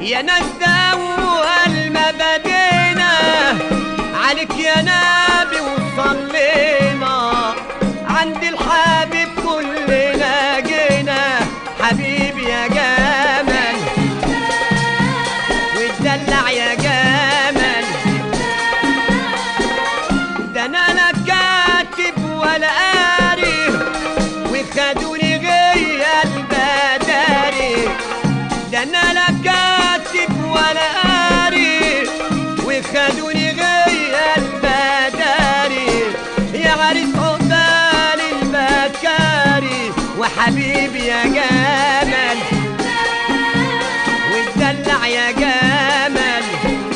يا ناس أول ما بدينا عليك يا نبي وصلينا عند الحبيب كلنا جينا حبيبي يا جمال واتدلع يا جمال ده انا لا كاتب ولا قاري وخدوني غيا البداري ده انا لا كاتب ولا قاري وخدوني غيا البداري يا عريس عقبال البكاري وحبيبي يا جمال واتدلع يا جمال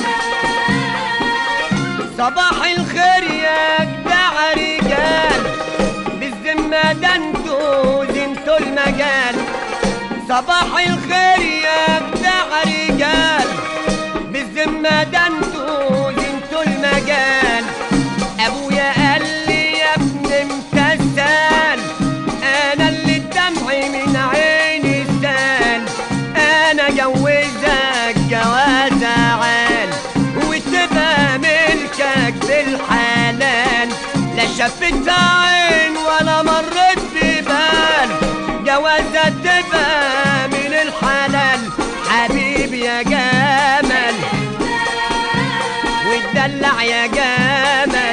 صباح الخير يا جدع رجال بالذمة ده انتوا زنتوا المجال صباح الخير يا جدع رجال بالذمة ده انتوا زنتوا المجال ابويا قال لي يا ابن امتثال انا اللي الدمع من عيني سال انا جوزك جواز عال وتبقى ملكك بالحلال لا شفت عين ولا مرت ببال جوازة تبقى من الحلال حبيبي يا جمال واتدلع يا جمال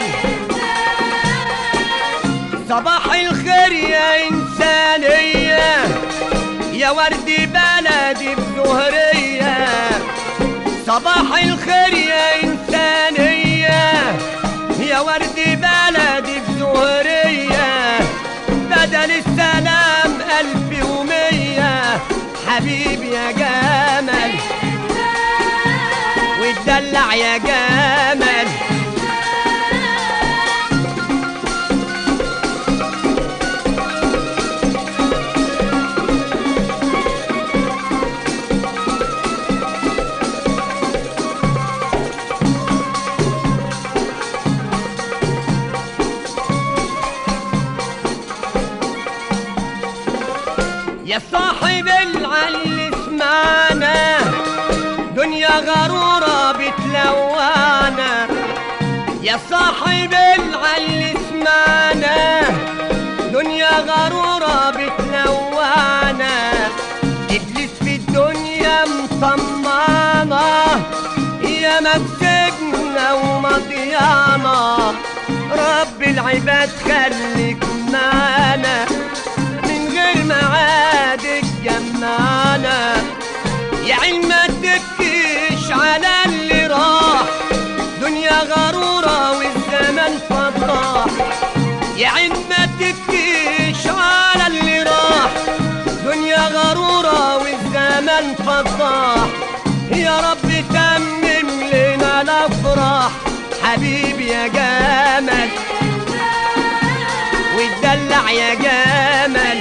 صباح الخير يا إنسانية يا ورد بلدي بزهرية صباح الخير يا إنسانية يا ورد بلدي بزهرية بدل السلام ألف ومية حبيبي يا جمال واتدلع يا جمال يا صاحب العل اسمعنا دنيا غرورة بتلوانا يا صاحب العل اسمعنا دنيا غرورة بتلوانا ابليس في الدنيا مطمعنا يا مسجنا ومضيعنا رب العباد خليك معانا من غير معاد جمعنا يا عين ما تبكيش على اللي راح دنيا غرورة والزمن فضاح يا عين ما تبكيش على اللي راح دنيا غرورة والزمن فضاح يا رب تمم لنا الافراح حبيبي يا جمال واتدلع يا جمال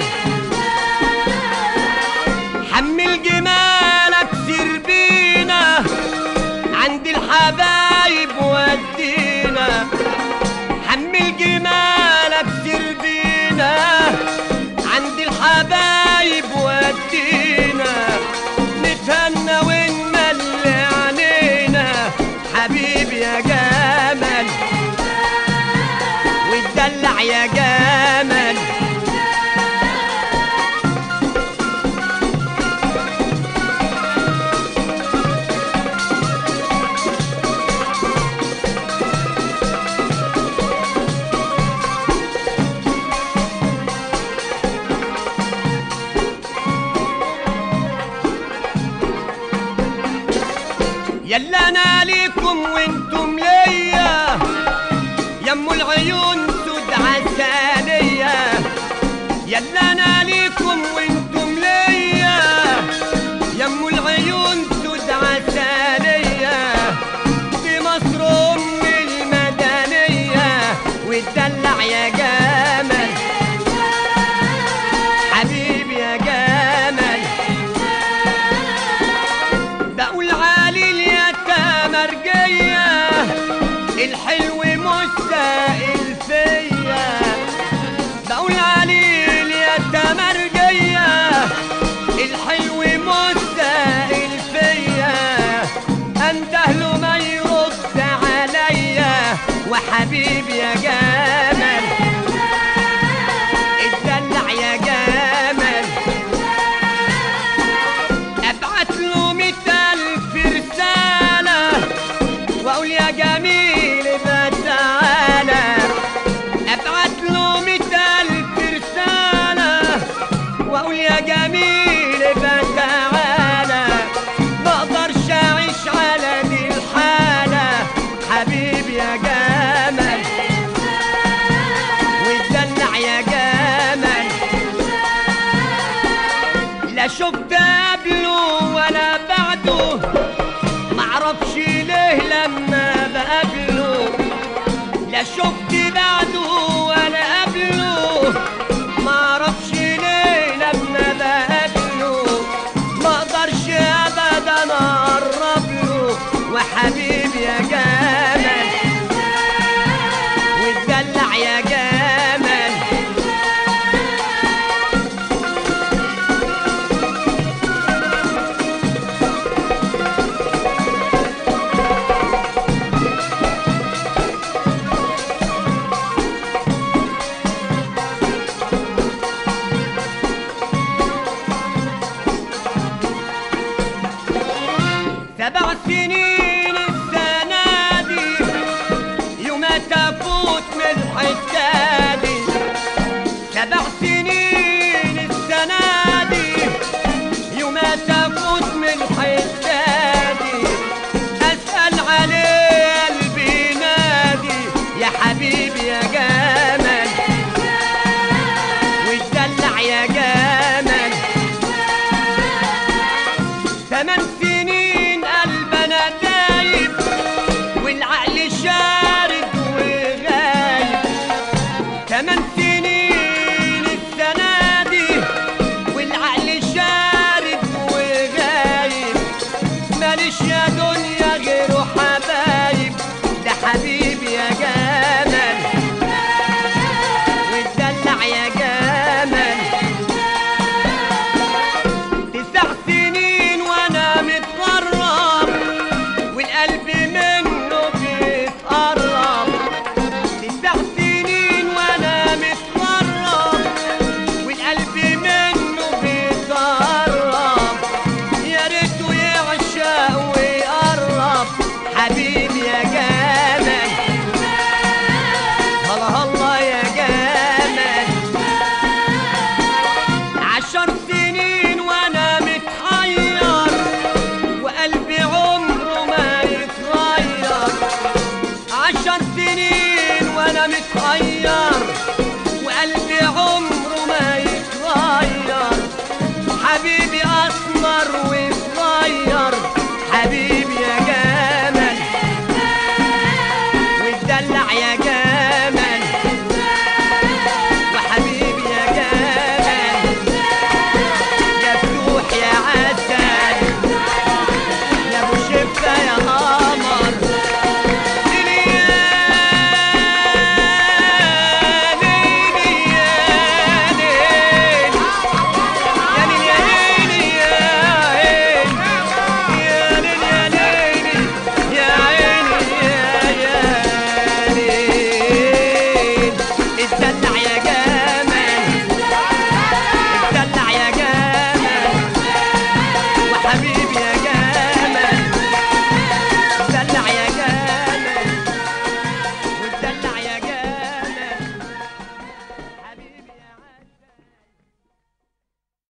حمل جمالك سير بينا عند الحبايب ودينا حمل جمالك سير بينا عند الحبايب ودينا نتهنى ونملي علينا حبيبي يا جمال واتدلع يا جمال يلا انا ليكم وانتم ليا يم العيون سود عسالية يلا انا ليكم وانتم ليا يم العيون سود عسالية في مصر ام المدنية واتدلع يا جمال حبيبي يا جمال بقول علي اليتامى رجية الحلو مستقل فيا بقول علي اليتامى رجية الحلو مستقل فيا حبيبي يا جمل اتدلع يا جمل ابعت له مئة الف رسالة واقول يا جميل ما تعالى ابعت له مئة الف رسالة واقول يا جميل ما تعالى ما اقدرش اعيش على دي الحالة حبيبي يا جمل واتدلع يا جمل لا شفت قبله ولا بعده معرفش ليه لما بقابله لا شفت بعده ولا قبله معرفش ليه لما بقابله ما اقدرش ابدا اقرب له وحبيبي يا جمل واتدلع يا جمل سبع سنين السنة دي يوم تفوت من الحتة دي سبع سنين السنة دي يوم تفوت من الحتة دي أسأل عليه قلبي نادي يا حبيبي يا جمل واتدلع يا جمل ثمان سنين قلبنا دايب والعقل شارد وغايب ثمان سنين السنة دي والعقل شارد وغايب ماليش يا دنيا غيره حبايب ده حبيبي يا جمل واتدلع يا جمل تسع سنين وانا متغرب والقلب منه بيتقرب تسع سنين وانا متغرب والقلب منه بيتقرب يا ريته يعشق ويقرب حبيبي يا جمل هلا هلا يا جمل عشر سنين وانا متحير وقلبي عمره ما يتغير عشر سنين وانا متحير